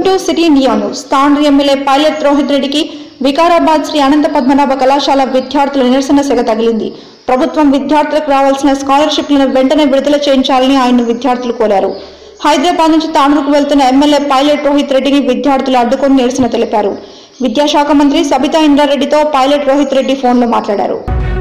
To city India news తాండ్రి MLA pilot Rohith రెడ్డికి వికారాబాద్ శ్రీ అనంత పద్మనాభ కళాశాల విద్యార్థుల నిరసన సెగ తగిలింది ప్రభుత్వం విద్యార్థులకు రావాల్సిన స్కాలర్షిప్లను వెంటనే విడుదల చేయించాలని ఆయన విద్యార్థులు కోరారు హైదరాబాద్ నుంచి తాండ్రుకు వెళ్తున్న ఎమ్మెల్యే పైలట్ రోహిత్ రెడ్డిని విద్యార్థులు అడ్డుకొని నిరసన తెలిపారు విద్యాశాఖ మంత్రి సబితా ఇంద్రారెడ్డితో పైలట్ రోహిత్ రెడ్డి ఫోన్లో మాట్లాడారు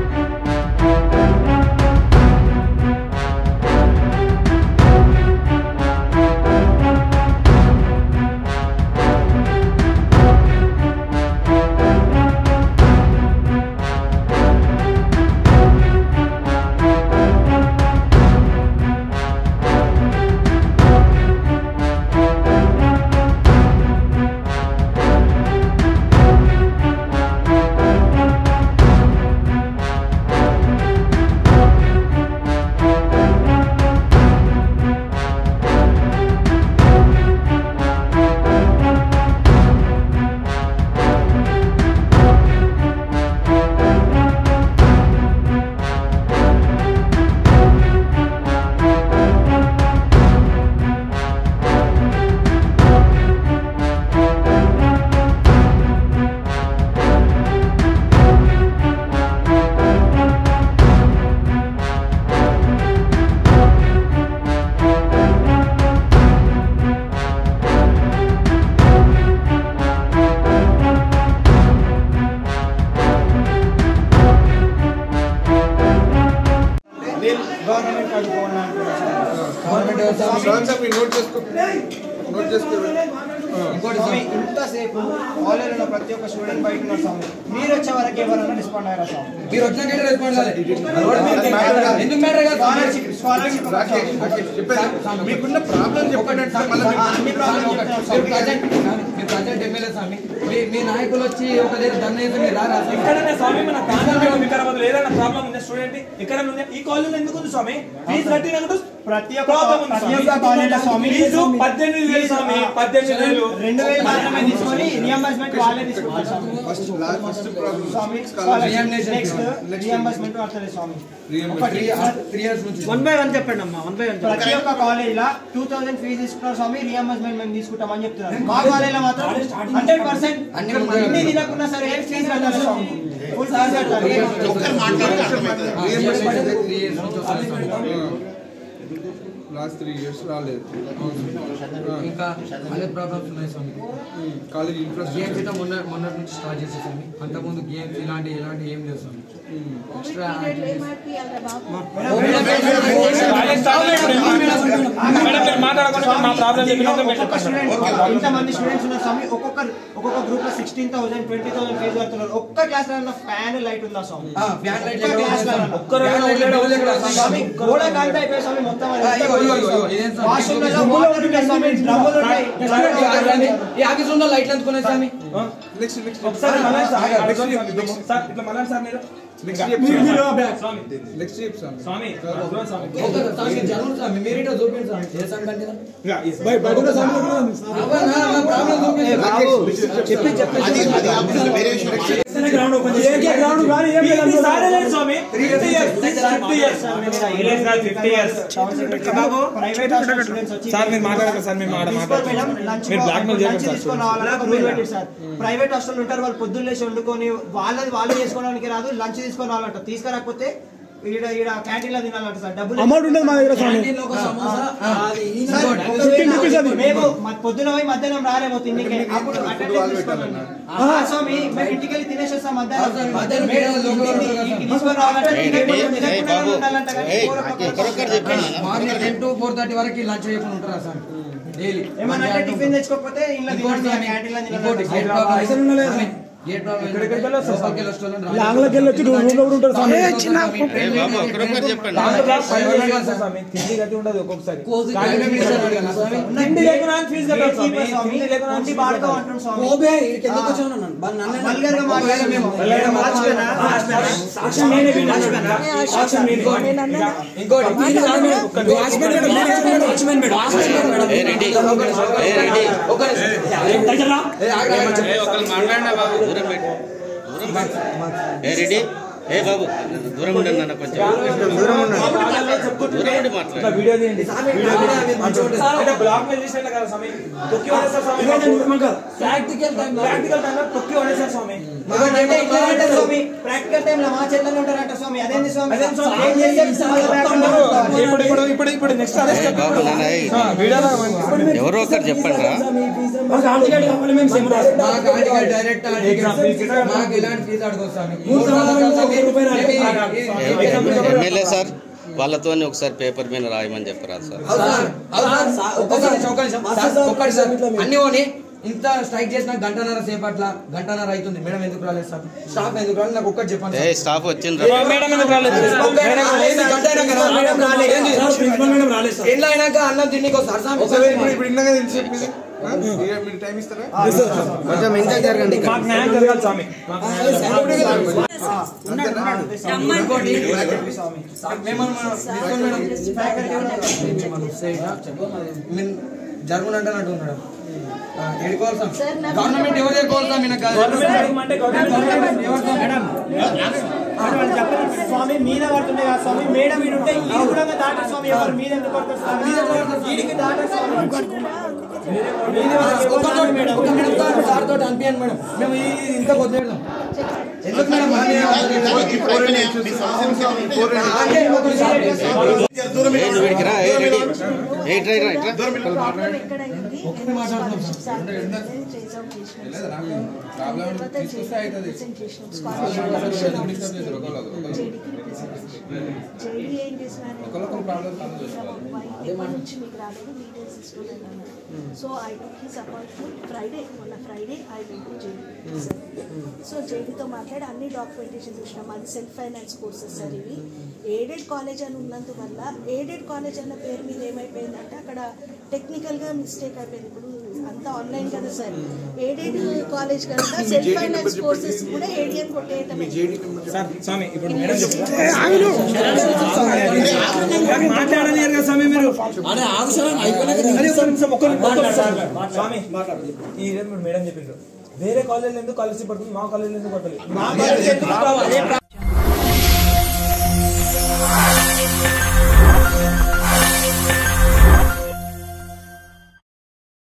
నేను గవర్నమెంట్ అడుగుకోవాలని సార్ సార్ మీరు నోట్ చేసుకో నోట్ చేసుకో స్వామి ఇంతసేపు ఆన్లైన్ ఉన్న ప్రతి ఒక్క స్టూడెంట్ బయట ఉన్నారు స్వామి మీరు వచ్చే వరకు ఎవరైనా రెస్పాండ్ అయ్యారా స్వామి మీరు వచ్చినాకే రెస్పాన్స్ కాలేదు ఎందుకు మ్యాటర్ కాదు స్కాలర్షిప్ స్కాలర్షిప్ రాకేష్ రాకేష్ చెప్పండి మీకున్న ప్రాబ్లం చెప్పండి మళ్ళీ ఆ, అన్ని ప్రాబ్లం మీరు చెప్తాను ప్రజెంట్ మీరు ప్రజెంట్ ఎమ్మెల్యే స్వామి మీ మీ నాయకులు వచ్చి ఒక దగ్గర ధర్నా చేసి మీరు రారా స్వామి? ఎక్కడైనా స్వామి మన కాంగ్రెస్ వికారాబాద్ లో ఏదైనా ప్రాబ్లం ఉందా స్టూడెంట్ ఇక్కడ ఉంది ఈ కాలేజీలో ఎందుకు ఉంది స్వామి ఫీజు కట్టినప్పుడు ప్రతి ఒక్క ప్రాబ్లం ఉంది ప్రతి స్వామి. ఒక్క కాలేజీలో స్వామి ఫీజు పద్దెనిమిది వేలు స్వామి పద్దెనిమిది వేలు రెండు వేలు మాత్రమే తీసుకొని రియంబర్స్మెంట్ వాళ్ళే తీసుకుంటారు స్వామి ఫస్ట్ ఫస్ట్ ప్రాబ్లం స్వామి Reimbursement. నెక్స్ట్ రియంబర్స్మెంట్ వస్తుంది స్వామి త్రీ త్రీ ఇయర్స్ నుంచి వన్ బై వన్ చెప్పండి అమ్మా వన్ బై వన్ ప్రతి ఒక్క కాలేజ్ లా టూ థౌసండ్ ఫీజు తీసుకున్నారు స్వామి రియంబర్స్మెంట్ మేము తీసుకుంటామని చెప్తున్నారు మా కాలేజ్ లో మాత్రం హండ్రెడ్ పర్సెంట్ అన్ని ముందే అన్ని తినకున్నా సరే ఏం ఫీజు కట్టాలి స్వామి ఫుల్ ఫీజు కట్టాలి త్రీ ఇయర్స్ నుంచి వస్తుంది స్వామి. లాస్ట్ త్రీ ఇయర్స్ రాలేదు ఇంకా అదే ప్రాబ్లమ్స్ ఉన్నాయి స్వామి కాలేజ్ గేమ్స్ ఇన్ఫ్రాస్ట్రక్చర్ అయితే మొన్న మొన్నటి నుంచి స్టార్ట్ చేసే స్వామి అంతకుముందు గేమ్స్ ఇలాంటి ఇలాంటి ఏం లేవు స్వామి ఎక్స్ట్రా మేడం మీరు మాట్లాడకుండా మా ప్రాబ్లం చెప్పినాక మీరు ఒక్కొక్క చెప్పండి. స్టూడెంట్ ఇంతమంది స్టూడెంట్స్ ఉన్నారు స్వామి ఒక్కొక్క ఒక్కొక్క గ్రూప్ లో sixteen thousand twenty thousand fees కడుతున్నారు ఒక్క క్లాస్ లో ఫ్యాన్ లైట్ ఉందా స్వామి ఫ్యాన్ లైట్ ఒక్క క్లాస్ లో ఒక్క రోజు స్వామి గోడ కాంతి అయిపోయి స్వామి మొత్తం అది ఆ, ఇగో, ఇగో, ఇగో, ఇదేం స్వామి? వాష్రూమ్లలో వాటర్ ఉంటాయి స్వామి డ్రమ్ములు ఉంటాయి ఈ ఆఫీస్ లో లైట్లు అందుకున్నాయి స్వామి నెక్స్ట్ నెక్స్ట్ ఒకసారి మళ్ళీ సార్ అడగండి స్వామి. సార్ ఇట్లా మళ్ళీ సార్ మీరు నెక్స్ట్ స్వామి నెక్స్ట్ చెప్తాను స్వామి ఇదిగో స్వామి ఒక స్వామి జరుగుతుంది స్వామి మీరు ఇటో చూపించండి స్వామి ఏ స్వామి కంటే ఇక ఈ- ప్రాబ్లం చూపించండి చెప్పి చెప్పి గ్రౌండ్ ఓపెన్ చేసి సారే లేదు స్వామి ఫిఫ్టీ ఇయర్స్ ఫిఫ్టీ ఇయర్స్ బాబు ప్రైవేట్ హాస్టల్ స్టూడెంట్స్ వచ్చి సార్ మీరు మాట్లాడకండి సార్ మేము మాట తీసుకోరు మేడం, మాట్లాడతాం లంచ్ మీరు బ్లాక్ మెయిల్ లంచ్ చేయకండి తీసుకొని సార్ రావాలని ఒక రూల్ పెట్టారు సార్ ప్రైవేట్ హాస్టల్ ఉంటారు వాళ్ళు పొద్దున్న లేచి వండుకొని వాళ్ళది వాళ్ళు చేసుకోవడానికి రాదు లంచ్ తీసుకొని రావాలంట తీసుకురాకపోతే ఈడ ఈడ క్యాంటీన్ లో తినాలంట సార్ డబ్బులు అమౌంట్ ఉండదు మా దగ్గర స్వామి క్యాంటీన్లో ఒక సమోసా ఆ, అది ఈ సార్, ఇంకోటి. ఫిఫ్టీన్ రూపీస్ అది మేము మ- పొద్దున పోయి మధ్యాహ్నం రాలేము తిండికి అప్పుడు అటెండెన్స్ తీసుకోవాలన్నా ఆ, స్వామి మేము ఇంటికి వెళ్ళి తినేసి వస్తాం ఆ, స్వామి, మధ్యాహ్నం మధ్యాహ్నం మేము లోపల ఇంటికి- ఉంటారు ఇంటికి తీసుకొని రావాలంటే తినకుండా తినకుండా ఉండాలంట కానీ కూర morning ten to four thirty వరకు లంచ్ చేయకుండా ఉంటారా సార్ డైలీ ఏమన్నా అంటే టిఫిన్ తెచ్చుకోకపోతే ఇంట్లో ఇంకోటి తినండి స్వామి, క్యాంటీన్ లో ఇంకోటి తినండి గేట్ ప్రాబ్లం స్వామి, గేట్ ప్రాబ్లం ఏంటంటే లోపలికి వెళ్ళి వస్తున్న వాళ్ళు లాంగ్లోకి వెళ్ళి వచ్చి రూమ్ లో కూడా ఉంటారు స్వామి స్వామి తిండి గతి ఉండదు ఒక్కొక్కసారి కోసి కాయలు మిక్సర్ అడగాలా స్వామి? తిండి లేకుండా ఫీజు కట్టాలి స్వామి స్వామి తిండి లేకుండా కొంచెం బాడుకో అంటున్నాం స్వామి ఓబే ఇక్కడికి ఎందుకు వచ్చావు నన్ను? బాగా నన్నే నన్ను. వల్గర్ గా మాట్లాడాము మేము వల్గర్ గా వాచ్మెనా? వాచ్మెనా? సాక్ష్యం నేనే విన్నాను. సాక్ష్యం నేనే. ఇంకోటి watchman madam, madam, watchman madam, watchman madam. ఒక నిమిషం. ఏ, ఆగు, ఆగు, ఆగు. ఏ ఒకళ్ళు మాట్లాడినా బాబు దూరం పెట్టు దూరం పెట్టు ఏ రెడీ ఏ బాబు దూరం ఉండండి అన్న కొంచెం దూరం ఉండి మాట్లాడు వీడియో తీయండి అంటే బ్లాక్ మెయిల్ చేసినట్టు కదా స్వామి తొక్కి పడేస్తారు స్వామి ప్రాక్టికల్ టైం ప్రాక్టికల్ టైం తొక్కి పడేస్తారు స్వామి అంటే ఇట్లా అంటారు స్వామి ప్రాక్టికల్ టైం లో మా చేతుల్లో ఉంటారంట స్వామి అదేంటి స్వామి అదేం స్వామి? ఏం చేస్తే మళ్ళీ back లో ఉంటారు. ఇప్పుడు ఇప్పుడు ఇప్పుడు ఇప్పుడు నెక్స్ట్ అదే ఏ బాబు నాన్న ఏ, ఎవరో ఒకరు చెప్పండి రా మాకు హాల్ టికెట్ కావాలి మేము సేమ్ రాదు. మాకు ఆడికి డైరెక్ట్ ఆడికి మాకు ఇలాంటి ఫీజు అడగొస్తాను మూడు సంవత్సరాలు ఒకే రూపాయి రాలేదు. ఎమ్మెల్యే సార్ వాళ్ళతో ఒకసారి పేపర్ మీద రాయమని చెప్పరా సార్ ఒక్కసారి ఒక్క నిమిషం. సార్, ఒక్కటి సార్ అన్ని ఓని ఇంత స్ట్రైక్ చేసిన గంటన్నర సేపు అట్లా గంటన్నర అవుతుంది మేడం ఎందుకు రాలేదు సార్ స్టాఫ్ ఎందుకు రాలేదు నాకు ఒక్కటి చెప్పండి ఏ సార్. స్టాఫ్ వచ్చిండ్రా మేడం ఎందుకు రాలేదు ఏంది గంట అయినాక రా, మేడం రాలేదు. ఏంది? సార్, ప్రిన్సిపల్ మేడం రాలేదు సార్. ఇంట్లో అయినాక అన్నం తిండికి వస్తారు సార్ ఒకసారి ఇప్పుడు ఇప్పుడు ఇందాక తెలిసి చెప్పింది ఆ? ఇక మీరు టైం ఇస్తారా కొంచెం ఇంకా జరగండి ఇక్కడ. మాకు న్యాయం జరగాలి స్వామి మాకు న్యాయం జరగాలి. ఇంకోటి మేము మన- మీరు జరుగునంటే అంటూ ఉన్నాడు ఎడుకోవాలి సార్ గవర్నమెంట్ ఎవరు ఎడుకోవాలి సార్ మీకు కాదు. గవర్నమెంట్ ఏమంటే గవర్నమెంట్ స్వామి మీద పడుతుండే కదా స్వామి మేడం ఈడు ఉంటే ఈ కూడా దాటారు స్వామి ఎవరు మీద ఎందుకు పడతారు స్వామి ఈడికి దాటారు స్వామి మీద వాళ్ళకి ఎవరు ఒక్క రాదు మేడం. ఒక్క మేడం సార్ సార్ తోటి అనిపించండి మేడం మేము ఈ- ఇంత కొద్దిగా ఎందుకు మేడం ఈ four eight issues four eight అంటే ఒక నిమిషం. ఏ నువ్వు వీడికి రా ఏ రెడీ ఏ ట్రై రా ఇట్రా ప్రాబ్లం ఎక్కడైంది ప్రాబ్లం తీసుకొస్తే అవుతుంది జేడీ ఏం చేసినారు ఎప్పటి నుంచి మీకు రాలేదు డీటెయిల్స్ ఇస్తున్నాను so I took his appointment Friday మొన్న Friday I went to JD so జేడీతో మాట్లాడి అన్ని డాక్యుమెంటేషన్ చూసినాం అది సెల్ఫ్ ఫైనాన్స్ కోర్సెస్ సార్ ఇవి ఎయిడెడ్ కాలేజ్ అని ఉన్నందువల్ల ఎయిడెడ్ కాలేజ్ అన్న పేరు మీద ఏమైపోయిందంటే అక్కడ టెక్నికల్గా మిస్టేక్ అయిపోయింది ఇప్పుడు అంతా ఆన్లైన్ కదా సార్ ఎయిడెడ్ కాలేజ్ కనుక సెల్ఫ్ ఫైనాన్స్ కోర్సెస్ కూడా ఏడిఎం కొట్టేయటమే సార్ స్వామి ఇప్పుడు మేడం చెప్తారు మాట్లాడలేరు కదా స్వామి మీరు అరే ఆగు సార్, అయిపోయినాక అరే ఒక్క నిమిషం, ఒక్క నిమిషం, ఒక్క నిమిషం. స్వామి ఈ రేపు మేడం చెప్పిండ్రు వేరే కాలేజ్ ఎందుకు కలిసి పడుతుంది మా కాలేజ్ ఎందుకు పడుతుంది